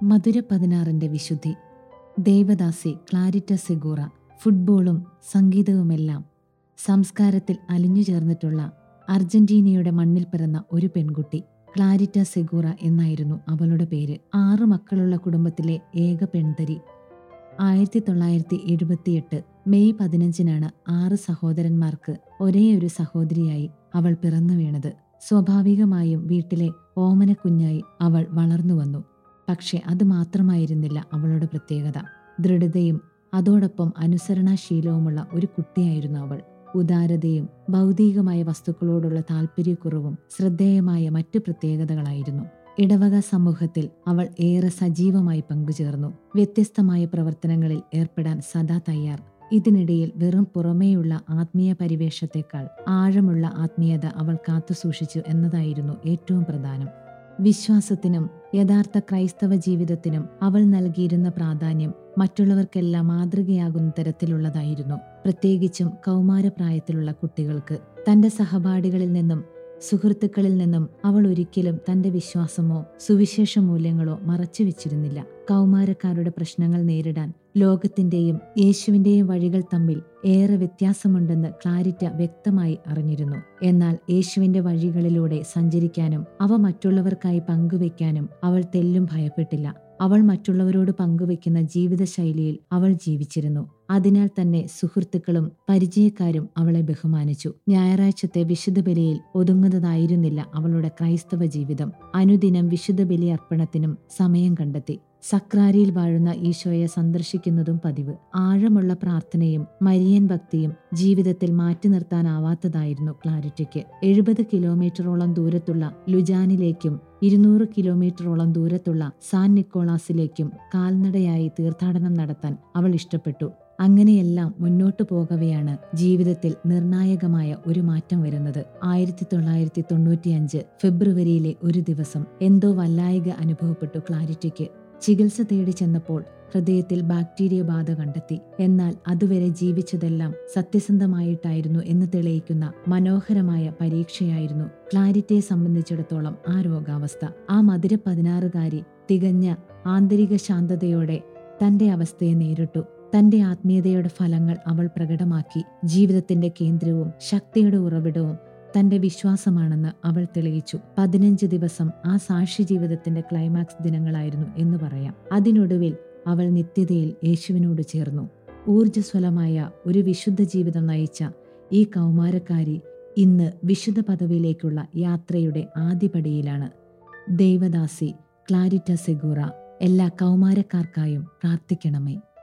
മധുര പതിനാറിന്റെ വിശുദ്ധി ദേവദാസി ക്ലാരിറ്റ സെഗൂറ ഫുട്ബോളും സംഗീതവുമെല്ലാം സംസ്കാരത്തിൽ അലിഞ്ഞു ചേർന്നിട്ടുള്ള അർജന്റീനയുടെ മണ്ണിൽ പിറന്ന ഒരു പെൺകുട്ടി ക്ലാരിറ്റ സെഗൂറ എന്നായിരുന്നു അവളുടെ പേര് ആറു മക്കളുള്ള കുടുംബത്തിലെ ഏക പെൺതരി ആയിരത്തി തൊള്ളായിരത്തി എഴുപത്തിയെട്ട് മെയ് പതിനഞ്ചിനാണ് ആറ് സഹോദരന്മാർക്ക് ഒരേ ഒരു സഹോദരിയായി അവൾ പിറന്നു വീണത് സ്വാഭാവികമായും വീട്ടിലെ ഓമന കുഞ്ഞായി അവൾ വളർന്നു വന്നു പക്ഷെ അത് മാത്രമായിരുന്നില്ല അവളുടെ പ്രത്യേകത ദൃഢതയും അതോടൊപ്പം അനുസരണാശീലവുമുള്ള ഒരു കുട്ടിയായിരുന്നു അവൾ ഉദാരതയും ഭൗതികമായ വസ്തുക്കളോടുള്ള താല്പര്യക്കുറവും ശ്രദ്ധേയമായ മറ്റു പ്രത്യേകതകളായിരുന്നു ഇടവക സമൂഹത്തിൽ അവൾ ഏറെ സജീവമായി പങ്കുചേർന്നു വ്യത്യസ്തമായ പ്രവർത്തനങ്ങളിൽ ഏർപ്പെടാൻ സദാ തയ്യാർ ഇതിനിടയിൽ വെറും പുറമേയുള്ള ആത്മീയ പരിവേഷത്തെക്കാൾ ആഴമുള്ള ആത്മീയത അവൾ കാത്തുസൂക്ഷിച്ചു എന്നതായിരുന്നു ഏറ്റവും പ്രധാനം വിശ്വാസത്തിനും യഥാർത്ഥ ക്രൈസ്തവ ജീവിതത്തിനും അവൾ നൽകിയിരുന്ന പ്രാധാന്യം മറ്റുള്ളവർക്കെല്ലാം മാതൃകയാകുന്ന തരത്തിലുള്ളതായിരുന്നു പ്രത്യേകിച്ചും കൗമാരപ്രായത്തിലുള്ള കുട്ടികൾക്ക് തന്റെ സഹപാഠികളിൽ നിന്നും സുഹൃത്തുക്കളിൽ നിന്നും അവൾ ഒരിക്കലും തന്റെ വിശ്വാസമോ സുവിശേഷ മൂല്യങ്ങളോ മറച്ചുവെച്ചിരുന്നില്ല കൗമാരക്കാരുടെ പ്രശ്നങ്ങൾ നേരിടാൻ ലോകത്തിന്റെയും യേശുവിന്റെയും വഴികൾ തമ്മിൽ ഏറെ വ്യത്യാസമുണ്ടെന്ന് ക്ലാരിറ്റ വ്യക്തമായി അറിഞ്ഞിരുന്നു എന്നാൽ യേശുവിന്റെ വഴികളിലൂടെ സഞ്ചരിക്കാനും അവ മറ്റുള്ളവർക്കായി പങ്കുവെക്കാനും അവൾ തെല്ലും ഭയപ്പെട്ടില്ല അവൾ മറ്റുള്ളവരോട് പങ്കുവെക്കുന്ന ജീവിതശൈലിയിൽ അവൾ ജീവിച്ചിരുന്നു അതിനാൽ തന്നെ സുഹൃത്തുക്കളും പരിചയക്കാരും അവളെ ബഹുമാനിച്ചു ഞായറാഴ്ചത്തെ വിശുദ്ധ ബലിയിൽ ഒതുങ്ങുന്നതായിരുന്നില്ല അവളുടെ ക്രൈസ്തവ ജീവിതം അനുദിനം വിശുദ്ധ ബലി അർപ്പണത്തിനും സമയം കണ്ടെത്തി സക്രാരിയിൽ വാഴുന്ന ഈശോയെ സന്ദർശിക്കുന്നതും പതിവ് ആഴമുള്ള പ്രാർത്ഥനയും മരിയൻ ഭക്തിയും ജീവിതത്തിൽ മാറ്റി നിർത്താനാവാത്തതായിരുന്നു ക്ലാരിറ്റയ്ക്ക് എഴുപത് കിലോമീറ്ററോളം ദൂരത്തുള്ള ലുജാനിലേക്കും ഇരുന്നൂറ് കിലോമീറ്ററോളം ദൂരത്തുള്ള സാൻ നിക്കോളാസിലേക്കും കാൽനടയായി തീർത്ഥാടനം നടത്താൻ അവൾ ഇഷ്ടപ്പെട്ടു അങ്ങനെയെല്ലാം മുന്നോട്ടു പോകവെയാണ് ജീവിതത്തിൽ നിർണായകമായ ഒരു മാറ്റം വരുന്നത് ആയിരത്തി തൊള്ളായിരത്തി തൊണ്ണൂറ്റിയഞ്ച് ഫെബ്രുവരിയിലെ ഒരു ദിവസം എന്തോ വല്ലായിക അനുഭവപ്പെട്ടു ക്ലാരിറ്റിക്ക് ചികിത്സ തേടി ചെന്നപ്പോൾ ഹൃദയത്തിൽ ബാക്ടീരിയ ബാധ കണ്ടെത്തി എന്നാൽ അതുവരെ ജീവിച്ചതെല്ലാം സത്യസന്ധമായിട്ടായിരുന്നു എന്ന് തെളിയിക്കുന്ന മനോഹരമായ പരീക്ഷയായിരുന്നു ക്ലാരിറ്റയെ സംബന്ധിച്ചിടത്തോളം ആ രോഗാവസ്ഥ ആ മധുര പതിനാറുകാരി തികഞ്ഞ ആന്തരിക ശാന്തതയോടെ തന്റെ അവസ്ഥയെ നേരിട്ടു തന്റെ ആത്മീയതയുടെ ഫലങ്ങൾ അവൾ പ്രകടമാക്കി ജീവിതത്തിന്റെ കേന്ദ്രവും ശക്തിയുടെ ഉറവിടവും തന്റെ വിശ്വാസമാണെന്ന് അവൾ തെളിയിച്ചു പതിനഞ്ച് ദിവസം ആ സാക്ഷി ജീവിതത്തിന്റെ ക്ലൈമാക്സ് ദിനങ്ങളായിരുന്നു എന്ന് പറയാം അതിനൊടുവിൽ അവൾ നിത്യതയിൽ യേശുവിനോട് ചേർന്നു ഊർജ്ജസ്വലമായ ഒരു വിശുദ്ധ ജീവിതം നയിച്ച ഈ കൗമാരക്കാരി ഇന്ന് വിശുദ്ധ പദവിയിലേക്കുള്ള യാത്രയുടെ ആദ്യപടിയിലാണ് ദൈവദാസി ക്ലാരിറ്റ സെഗൂറ എല്ലാ കൗമാരക്കാർക്കായും പ്രാർത്ഥിക്കണമേ